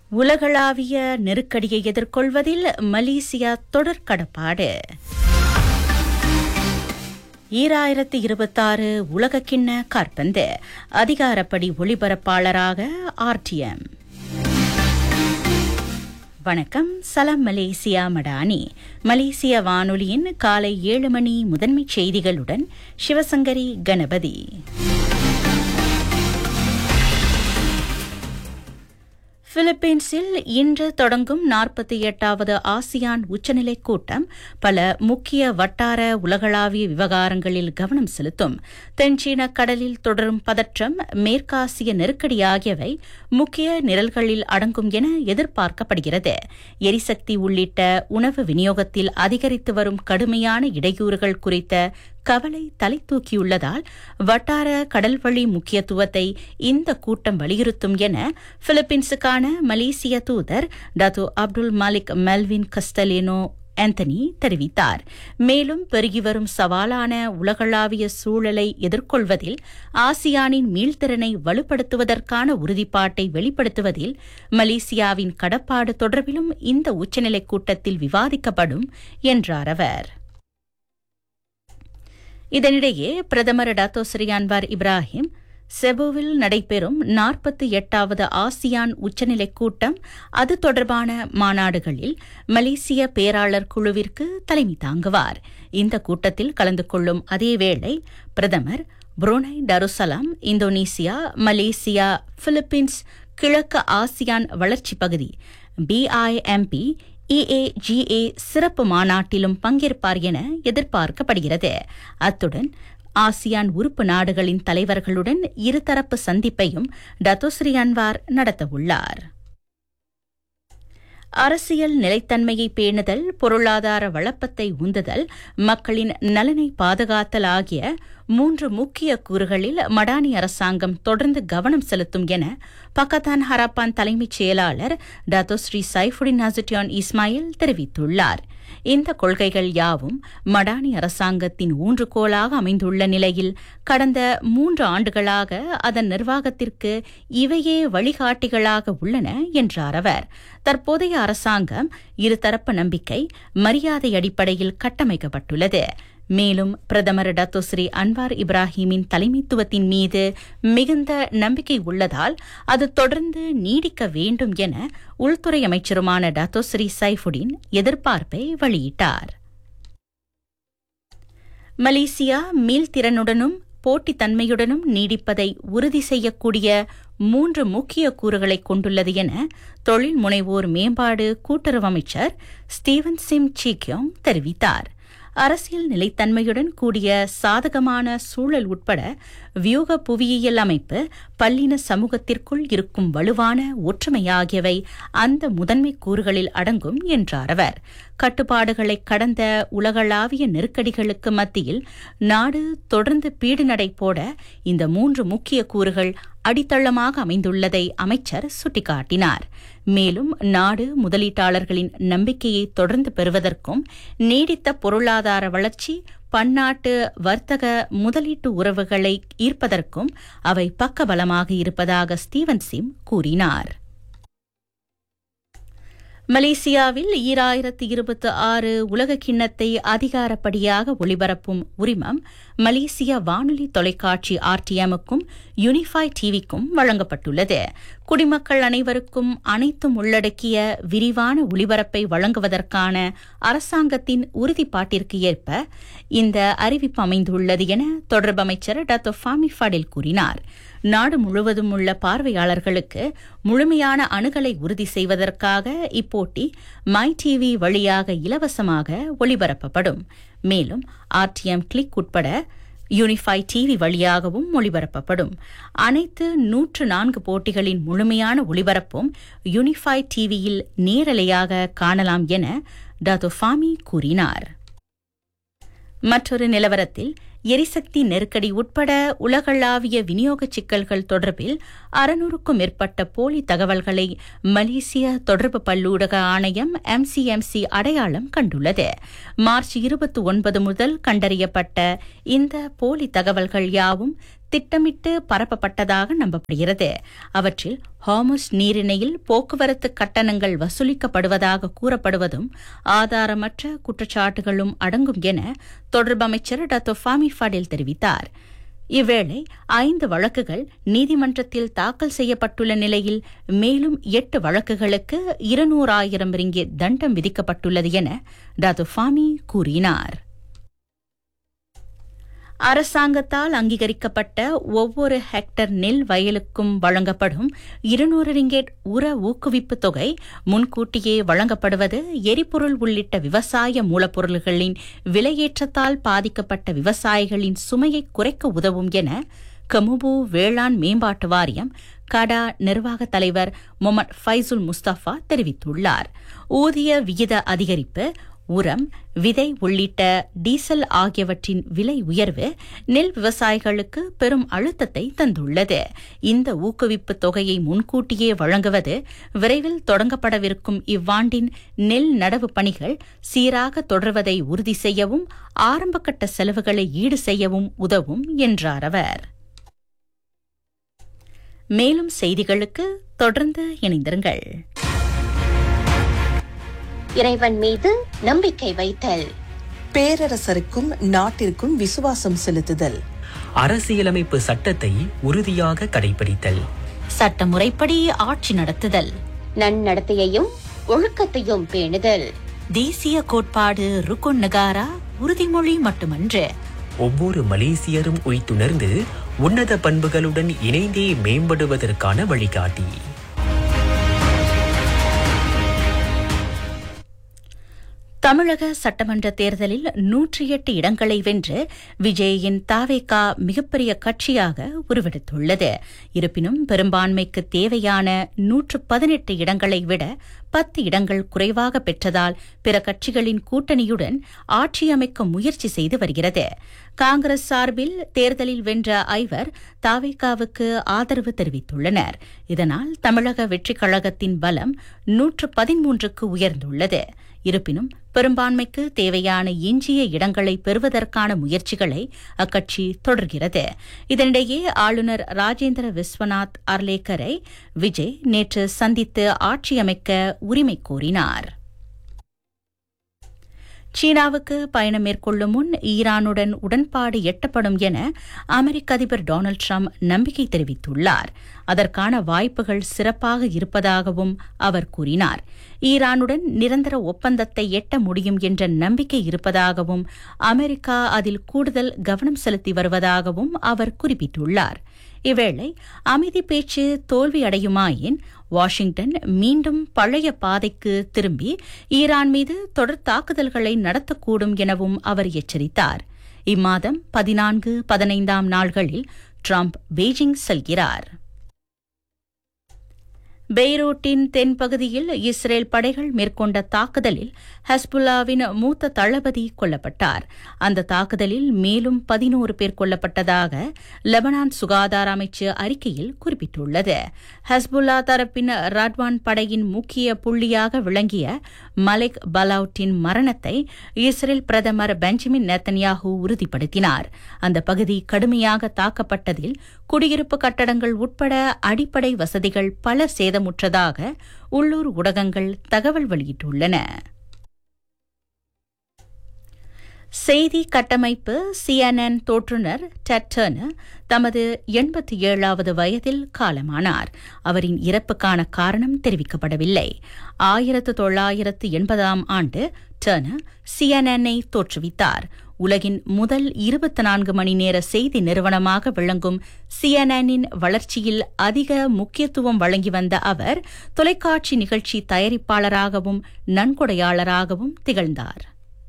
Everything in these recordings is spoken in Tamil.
உலகளாவிய நெருக்கடியை எதிர்கொள்வதில் மலேசியா தொடர் கடப்பாடு ஈராயிரத்தி இருபத்தாறு உலகக்கிண்ண காற்பந்து அதிகாரப்படி ஒளிபரப்பாளராக ஆர்டிஎம் வணக்கம் சலாம் மலேசியா மடானி மலேசிய வானொலியின் காலை ஏழு மணி முதன்மைச் செய்திகளுடன் சிவசங்கரி கணபதி பிலிப்பீன்ஸில் இன்று தொடங்கும் நாற்பத்தி எட்டாவது ஆசியான் உச்சநிலை கூட்டம் பல முக்கிய வட்டார உலகளாவிய விவகாரங்களில் கவனம் செலுத்தும் தென்சீன கடலில் தொடரும் பதற்றம் மேற்காசிய நெருக்கடி ஆகியவை முக்கிய நிரல்களில் அடங்கும் என எதிர்பார்க்கப்படுகிறது எரிசக்தி உள்ளிட்ட உணவு விநியோகத்தில் அதிகரித்து வரும் கடுமையான இடையூறுகள் குறித்த கவலை தலை தூக்கியுள்ளதால் வட்டார கடல்வழி முக்கியத்துவத்தை இந்த கூட்டம் வலியுறுத்தும் என பிலிப்பீன்ஸுக்கான மலேசிய தூதர் Datu Abdul Malik Melvin Castelino Anthony தெரிவித்தார் மேலும் பெருகி வரும் சவாலான உலகளாவிய சூழலை எதிர்கொள்வதில் ஆசியானின் மீள்திறனை வலுப்படுத்துவதற்கான உறுதிப்பாட்டை வெளிப்படுத்துவதில் மலேசியாவின் கடப்பாடு தொடர்பிலும் இந்த உச்சநிலை கூட்டத்தில் விவாதிக்கப்படும் என்றார் அவர் இதனிடையே பிரதமர் டாத்தோ ஸ்ரீ அன்வார் இப்ராஹிம் செபுவில் நடைபெறும் நாற்பத்தி எட்டாவது ஆசியான் உச்சநிலை கூட்டம் அது தொடர்பான மாநாடுகளில் மலேசிய பேராளர் குழுவிற்கு தலைமை தாங்குவார் இந்த கூட்டத்தில் கலந்து கொள்ளும் அதேவேளை பிரதமர் Brunei Darussalam Indonesia Malaysia Philippines கிழக்கு ஆசியான் வளர்ச்சிப் பகுதி பிஐஎம்பி இஏஜிஏ சிறப்பு மாநாட்டிலும் பங்கேற்பார் என எதிர்பார்க்கப்படுகிறது அத்துடன் ஆசியான் உறுப்பு நாடுகளின் தலைவர்களுடன் இருதரப்பு சந்திப்பையும் டத்தோஸ்ரீ அன்வார் நடத்தவுள்ளார் அரசியல் நிலைத்தன்மையை பேணுதல் பொருளாதார வளப்பத்தை உந்துதல் மக்களின் நலனை பாதுகாத்தல் ஆகிய மூன்று முக்கிய கூறுகளில் மடானி அரசாங்கம் தொடர்ந்து கவனம் செலுத்தும் என பக்கத்தான் ஹராப்பான் தலைமைச் செயலாளர் Dato Sri Saifuddin Nasution Ismail தெரிவித்துள்ளார் இந்த கொள்கைகள் யாவும் மடானி அரசாங்கத்தின் ஊன்றுகோலாக அமைந்துள்ள நிலையில் கடந்த மூன்று ஆண்டுகளாக அதன் நிர்வாகத்திற்கு இவையே வழிகாட்டிகளாக உள்ளன என்றார் அவர் தற்போதைய அரசாங்கம் இருதரப்பு நம்பிக்கை மரியாதை அடிப்படையில் கட்டமைக்கப்பட்டுள்ளது மேலும் பிரதமர் டத்தோஸ்ரீ அன்வார் இப்ராஹிமின் தலைமைத்துவத்தின் மீது மிகுந்த நம்பிக்கை உள்ளதால் அது தொடர்ந்து நீடிக்க வேண்டும் என உள்துறை அமைச்சருமான டத்தோஸ்ரீ சைஃபுடின் எதிர்பார்ப்பை வெளியிட்டார் மலேசியா மீள்திறனுடனும் போட்டித்தன்மையுடனும் நீடிப்பதை உறுதி செய்யக்கூடிய மூன்று முக்கிய கூறுகளை கொண்டுள்ளது என தொழில் முனைவோர் மேம்பாடு கூட்டுறவு அமைச்சர் ஸ்டீவன் சிம் சீக்கியோங் தெரிவித்தார் அரசியல் நிலைத்தன்மையுடன் கூடிய சாதகமான சூழல் உட்பட வியூக புவியியல் அமைப்பு பல்லின சமூகத்திற்குள் இருக்கும் வலுவான ஒற்றுமை ஆகியவை அந்த முதன்மை கூறுகளில் அடங்கும் என்றார் அவர் கட்டுப்பாடுகளை கடந்த உலகளாவிய நெருக்கடிகளுக்கு மத்தியில் நாடு தொடர்ந்து பீடு நடை போட இந்த மூன்று முக்கிய கூறுகள் அடித்தளமாக அமைந்துள்ளதை அமைச்சர் சுட்டிக்காட்டினார் மேலும் நாடு முதலீட்டாளர்களின் நம்பிக்கையை தொடர்ந்து பெறுவதற்கும் நீடித்த பொருளாதார வளர்ச்சி பன்னாட்டு வர்த்தக முதலீட்டு உறவுகளை ஈர்ப்பதற்கும் அவை பக்கபலமாக இருப்பதாக ஸ்டீவன் சிம் கூறினார் மலேசியாவில் ஈராயிரத்தி இருபத்தி ஆறு உலக கிண்ணத்தை அதிகாரப்படியாக ஒளிபரப்பும் உரிமம் மலேசிய வானொலி தொலைக்காட்சி ஆர்டிஎம்முக்கும் யூனிஃபை டிவிக்கும் வழங்கப்பட்டுள்ளது குடிமக்கள் அனைவருக்கும் அனைத்தும் உள்ளடக்கிய விரிவான ஒளிபரப்பை வழங்குவதற்கான அரசாங்கத்தின் உறுதிப்பாட்டிற்கு ஏற்ப இந்த அறிவிப்பு அமைந்துள்ளது என தொடர்பு அமைச்சர் டாக்டர் ஃபாமி ஃபடில் கூறினார் நாடு முழுவதும் உள்ள பார்வையாளர்களுக்கு முழுமையான அணுகலை உறுதி செய்வதற்காக இப்போட்டி மை டிவி வழியாக இலவசமாக ஒளிபரப்பப்படும் மேலும் ஆர்டிஎம் கிளிக் உட்பட யூனிஃபை டிவி வழியாகவும் ஒளிபரப்பப்படும் அனைத்து நூற்று நான்கு போட்டிகளின் முழுமையான ஒளிபரப்பும் யூனிஃபை டிவியில் நேரலையாக காணலாம் என டாத்தோ ஃபாமி கூறினார் மற்றொரு நிலவரத்தில் எரிசக்தி நெருக்கடி உட்பட உலகளாவிய விநியோக சிக்கல்கள் தொடர்பில் அறுநூறுக்கும் மேற்பட்ட போலி தகவல்களை மலேசிய தொடர்பு பல்லூடக ஆணையம் எம்சிஎம்சி அடையாளம் கண்டுள்ளது மார்ச் இருபத்தி ஒன்பது முதல் கண்டறியப்பட்ட இந்த போலி தகவல்கள் யாவும் திட்டமிட்டு பரப்பப்பட்டதாக நம்பப்படுகிறது அவற்றில் ஹாமஸ் நீரிணையில் போக்குவரத்து கட்டணங்கள் வசூலிக்கப்படுவதாக கூறப்படுவதும் ஆதாரமற்ற குற்றச்சாட்டுகளும் அடங்கும் என தொடர்பு அமைச்சர் டாக்டர் ஃபாமி ஃபடில் தெரிவித்தார் இவ்வேளை ஐந்து வழக்குகள் நீதிமன்றத்தில் தாக்கல் செய்யப்பட்டுள்ள நிலையில் மேலும் எட்டு வழக்குகளுக்கு இருநூறாயிரம் ரிங்கிட் தண்டம் விதிக்கப்பட்டுள்ளது என டாக்டர் ஃபாமி கூறினார் அரசாங்கத்தால் அங்கீகரிக்கப்பட்ட ஒவ்வொரு ஹெக்டர் நெல் வயலுக்கும் வழங்கப்படும் இருநூறு ரிங்கெட் உர ஊக்குவிப்பு தொகை முன்கூட்டியே வழங்கப்படுவது எரிபொருள் உள்ளிட்ட விவசாய மூலப்பொருள்களின் விலையேற்றத்தால் பாதிக்கப்பட்ட விவசாயிகளின் சுமையை குறைக்க உதவும் என கமுபு வேளாண் மேம்பாட்டு வாரியம் கடா நிர்வாக தலைவர் முகமது ஃபைசுல் முஸ்தபா தெரிவித்துள்ளார் ஊதிய விகித அதிகரிப்பு உரம் விதை உள்ளிட்ட டீசல் ஆகியவற்றின் விலை உயர்வு நெல் விவசாயிகளுக்கு பெரும் அழுத்தத்தை தந்துள்ளது இந்த ஊக்குவிப்பு தொகையை முன்கூட்டியே வழங்குவது விரைவில் தொடங்கப்படவிருக்கும் இவ்வாண்டின் நெல் நடவு பணிகள் சீராக தொடர்வதை உறுதி செய்யவும் ஆரம்பகட்ட செலவுகளை ஈடு செய்யவும் உதவும் என்றார் அவர் மேலும் செய்திகளுக்கு தொடர்ந்து இணைந்திருங்கள் இறைவன் மீது நம்பிக்கை வைத்தல் பேரரசருக்கும் நாட்டிற்கும் விசுவாசம் செலுத்துதல் அரசியலமைப்பு சட்டத்தை உறுதியாக கடைபிடித்தல் சட்டமுறைப்படி ஆட்சி நடத்துதல் நன்னடத்தையையும் ஒழுக்கத்தையும் பேணுதல் தேசிய கோட்பாடு ருக்குன் நகாரா உறுதிமொழி மட்டுமன்று ஒவ்வொரு மலேசியரும் உய்த்துணர்ந்து உன்னத பண்புகளுடன் இணைந்தே மேம்படுவதற்கான வழிகாட்டி தமிழக சட்டமன்ற தேர்தலில் நூற்றி எட்டு இடங்களை வென்று விஜயின் தாவேகா மிகப்பெரிய கட்சியாக உருவெடுத்துள்ளது இருப்பினும் பெரும்பான்மைக்கு தேவையான நூற்று பதினெட்டு இடங்களை விட பத்து இடங்கள் குறைவாக பெற்றதால் பிற கட்சிகளின் கூட்டணியுடன் ஆட்சி அமைக்க முயற்சி செய்து வருகிறது காங்கிரஸ் சார்பில் தேர்தலில் வென்ற ஐவர் தாவேகாவுக்கு ஆதரவு தெரிவித்துள்ளனர் இதனால் தமிழக வெற்றிக் கழகத்தின் பலம் நூற்று பதிமூன்றுக்கு உயர்ந்துள்ளது இருப்பினும் பெரும்பான்மைக்கு தேவையான எஞ்சிய இடங்களை பெறுவதற்கான முயற்சிகளை அக்கட்சி தொடர்கிறது இதனிடையே ஆளுநர் ராஜேந்திர விஸ்வநாத் அர்லேக்கரை விஜய் நேற்று சந்தித்து ஆட்சி அமைக்க உரிமை கோரினார் சீனாவுக்கு பயணம் மேற்கொள்ளும் முன் ஈரானுடன் உடன்பாடு எட்டப்படும் என அமெரிக்க அதிபர் டொனால்டு ட்ரம்ப் நம்பிக்கை தெரிவித்துள்ளார் அதற்கான வாய்ப்புகள் சிறப்பாக இருப்பதாகவும் அவர் கூறினார் ஈரானுடன் நிரந்தர ஒப்பந்தத்தை எட்ட முடியும் என்ற நம்பிக்கை இருப்பதாகவும் அமெரிக்கா அதில் கூடுதல் கவனம் செலுத்தி வருவதாகவும் அவர் குறிப்பிட்டுள்ளார் இவ்வேளை அமைதி பேச்சு தோல்வியடையுமாயின் வாஷிங்டன் மீண்டும் பழைய பாதைக்கு திரும்பி ஈரான் மீது தொடர் தாக்குதல்களை நடத்தக்கூடும் எனவும் அவர் எச்சரித்தார் இம்மாதம் பதினான்கு பதினைந்தாம் நாள்களில் ட்ரம்ப் பெய்ஜிங் செல்கிறார் பெய்ரூட்டின் தென்பகுதியில் இஸ்ரேல் படைகள் மேற்கொண்ட தாக்குதலில் ஹஸ்புல்லாவின் மூத்த தளபதி கொல்லப்பட்டார் அந்த தாக்குதலில் மேலும் பதினோரு பேர் கொல்லப்பட்டதாக லெபனான் சுகாதார அமைச்சு அறிக்கையில் குறிப்பிட்டுள்ளது ஹஸ்புல்லா தரப்பின் ராட்வான் படையின் முக்கிய புள்ளியாக விளங்கிய மலிக் பலவுட்டின் மரணத்தை இஸ்ரேல் பிரதமர் பெஞ்சமின் நெத்தன்யாகு உறுதிப்படுத்தினார் அந்த பகுதி கடுமையாக தாக்கப்பட்டதில் குடியிருப்பு கட்டடங்கள் உட்பட அடிப்படை வசதிகள் பல சேதமுற்றதாக உள்ளூர் ஊடகங்கள் தகவல் வெளியிட்டுள்ளன செய்தி கட்டமைப்பு சிஎன்என் தோற்றுநர் டெட்டர்னர் தமது எண்பத்தி ஏழாவது வயதில் காலமானார் அவரின் இறப்புக்கான காரணம் தெரிவிக்கப்படவில்லை ஆயிரத்து தொள்ளாயிரத்து எண்பதாம் ஆண்டு டர்னர் சிஎன்என்ஐ தோற்றுவித்தார் உலகின் முதல் இருபத்தி நான்கு மணி நேர செய்தி நிறுவனமாக விளங்கும் சிஎன்எனின் வளர்ச்சியில் அதிக முக்கியத்துவம் வழங்கி வந்த அவர் தொலைக்காட்சி நிகழ்ச்சி தயாரிப்பாளராகவும் நன்கொடையாளராகவும் திகழ்ந்தார்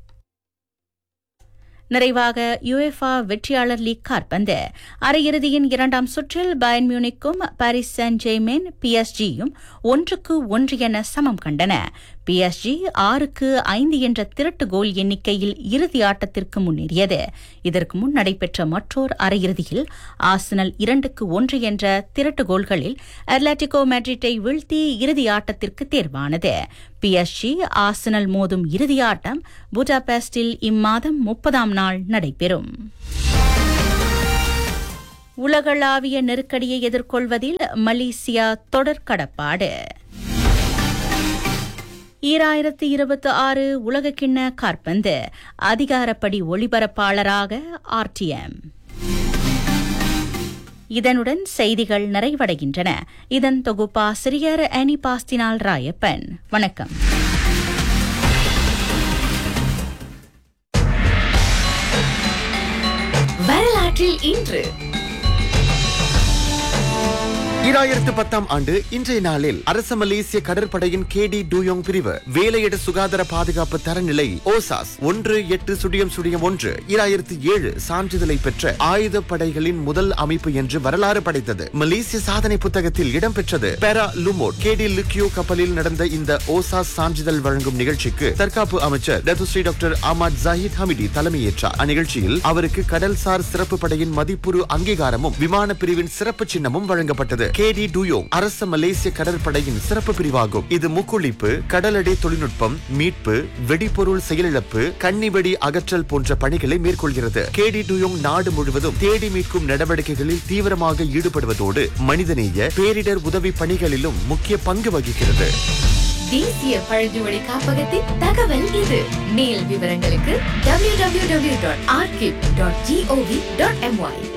நிறைவாக யுஎஃபா வெற்றியாளர் லீக் காற்பந்து அரையிறுதியின் இரண்டாம் சுற்றில் பயன் மியூனிக்கும் பாரிஸ் சென்ட் ஜெய்மேன் பிஎஸ்ஜியும் ஒன்றுக்கு ஒன்று என சமம் கண்டன பிஎஸ்ஜி ஆறுக்கு ஐந்து என்ற திரட்டு கோல் எண்ணிக்கையில் இறுதி ஆட்டத்திற்கு முன்னேறியது இதற்கு முன் நடைபெற்ற மற்றோர் அரையிறுதியில் ஆர்சனல் இரண்டுக்கு ஒன்று என்ற திரட்டு கோல்களில் அட்லாட்டிகோ மேட்ரிட்டை வீழ்த்தி இறுதி ஆட்டத்திற்கு தேர்வானது பிஎஸ்ஜி ஆர்சனல் மோதும் இறுதி ஆட்டம் புடாபெஸ்டில் இம்மாதம் முப்பதாம் நாள் நடைபெறும் உலகளாவிய நெருக்கடியை எதிர்கொள்வதில் மலேசியா தொடர் கடப்பாடு ஈராயிரத்து இருபத்தி ஆறு உலகக்கிண்ண காற்பந்து அதிகாரப்படி ஒளிபரப்பாளராக ஆர்டிஎம் இதனுடன் செய்திகள் நிறைவடைகின்றன இதன் தொகுப்பாசிரியர் அனி பாஸ்தினால் ராயப்பன் வணக்கம் வரலாற்றில் இன்று ஈராயிரத்து பத்தாம் ஆண்டு இன்றைய நாளில் அரச மலேசிய கடற்படையின் கேடி டூயோங் பிரிவு வேலையிட சுகாதார பாதுகாப்பு தரநிலை ஓசாஸ் ஒன்று எட்டு சுடியம் சுடியம் ஒன்று ஈராயிரத்து ஏழு சான்றிதழை பெற்ற ஆயுத படைகளின் முதல் அமைப்பு என்று வரலாறு படைத்தது மலேசிய சாதனை புத்தகத்தில் இடம்பெற்றது பெரா லுமோட் கேடி லுக்கியோ கப்பலில் நடந்த இந்த ஓசாஸ் சான்றிதழ் வழங்கும் நிகழ்ச்சிக்கு தற்காப்பு அமைச்சர் Datuk Seri doctor Ahmad Zahid Hamidi தலைமையேற்றார் அந்நிகழ்ச்சியில் அவருக்கு கடல்சார் சிறப்பு படையின் மதிப்புறு அங்கீகாரமும் விமான பிரிவின் சிறப்பு சின்னமும் வழங்கப்பட்டது கேடி டூயோங் அரச மலேசிய கடற்படையின் சிறப்பு பிரிவாகும் இது முக்குளிப்பு கடலடை தொழில்நுட்பம் மீட்பு வெடிபொருள் செயலிழப்பு கன்னிவெடி அகற்றல் போன்ற பணிகளை மேற்கொள்கிறது கேடி டூயோங் நாடு முழுவதும் தேடி மீட்கும் நடவடிக்கைகளில் தீவிரமாக ஈடுபடுவதோடு மனிதநேய பேரிடர் உதவி பணிகளிலும் முக்கிய பங்கு வகிக்கிறது தேசிய பழங்குமொழி காப்பகத்தின் தகவல் இது மேல் விவரங்களுக்கு www.archive.gov.my